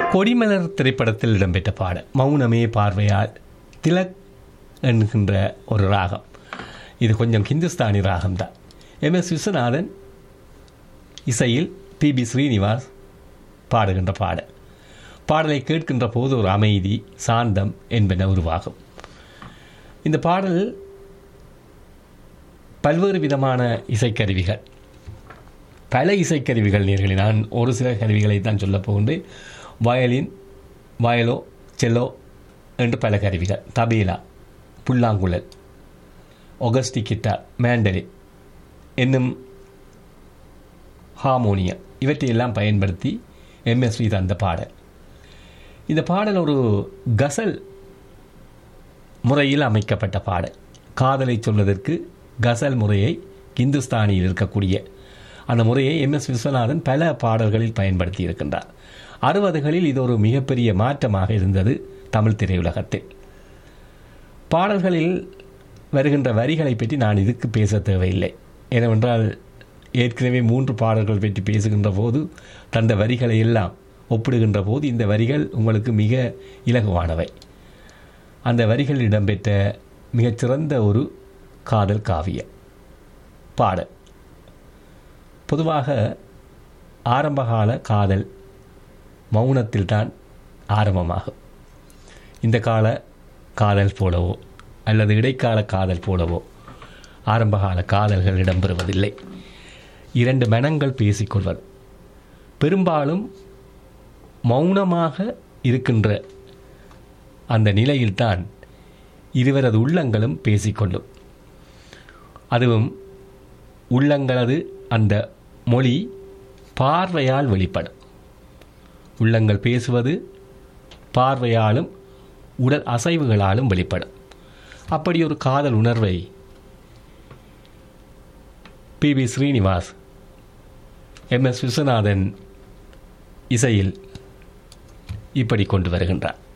கொடிமலர் திரைப்படத்தில் இடம்பெற்ற பாடல் மௌனமே பார்வையால் திலக் என்கின்ற ஒரு ராகம் இது கொஞ்சம் ஹிந்துஸ்தானி ராகம்தான் எம் எஸ் விஸ்வநாதன் இசையில் பி பி ஸ்ரீனிவாஸ் பாடுகின்ற பாடல் பாடலை கேட்கின்ற போது ஒரு அமைதி சாந்தம் என்பன உருவாகும் இந்த பாடல் பல்வேறு விதமான இசைக்கருவிகள் பல இசைக்கருவிகள் நேர்களை நான் ஒரு சில கருவிகளை தான் சொல்லப் போகின்றேன் வயலின் வயலோ செல்லோ என்று பல கருவிகள் தபேலா புல்லாங்குழல் ஒகஸ்டி கிட்டார் மேண்டலின் என்னும் ஹார்மோனியம் இவற்றையெல்லாம் பயன்படுத்தி எம்எஸ்வி தந்த பாடல் இந்த பாடல் ஒரு கசல் முறையில் அமைக்கப்பட்ட பாடல் காதலை சொல்வதற்கு கசல் முறையை இந்துஸ்தானியில் இருக்கக்கூடிய அந்த முறையை எம் எஸ் விஸ்வநாதன் பல பாடல்களில் பயன்படுத்தி இருக்கின்றார் அறுபதுகளில் இது ஒரு மிகப்பெரிய மாற்றமாக இருந்தது தமிழ் திரையுலகத்தில் பாடல்களில் வருகின்ற வரிகளை பற்றி நான் இதுக்கு பேச தேவையில்லை ஏனென்றால் ஏற்கனவே மூன்று பாடல்கள் பற்றி பேசுகின்ற போது தந்த வரிகளை எல்லாம் ஒப்பிடுகின்ற போது இந்த வரிகள் உங்களுக்கு மிக இலகுவானவை அந்த வரிகள் இடம்பெற்ற மிகச்சிறந்த ஒரு காதல் காவியம் பாடல் பொதுவாக ஆரம்பகால காதல் மௌனத்தில்தான் ஆரம்பமாகும் இந்த கால காதல் போலவோ அல்லது இடைக்கால காதல் போலவோ ஆரம்பகால காதல்கள் இடம்பெறுவதில்லை இரண்டு மனங்கள் பேசிக்கொள்வது பெரும்பாலும் மௌனமாக இருக்கின்ற அந்த நிலையில்தான் இருவரது உள்ளங்களும் பேசிக்கொள்ளும் அதுவும் உள்ளங்களது அந்த மொழி பார்வையால் வெளிப்படும் உள்ளங்கள் பேசுவது பார்வையாலும் உடல் அசைவுகளாலும் வெளிப்படும் அப்படி ஒரு காதல் உணர்வை P V Srinivas M S Viswanathan இசையில் இப்படி கொண்டு வருகின்றார்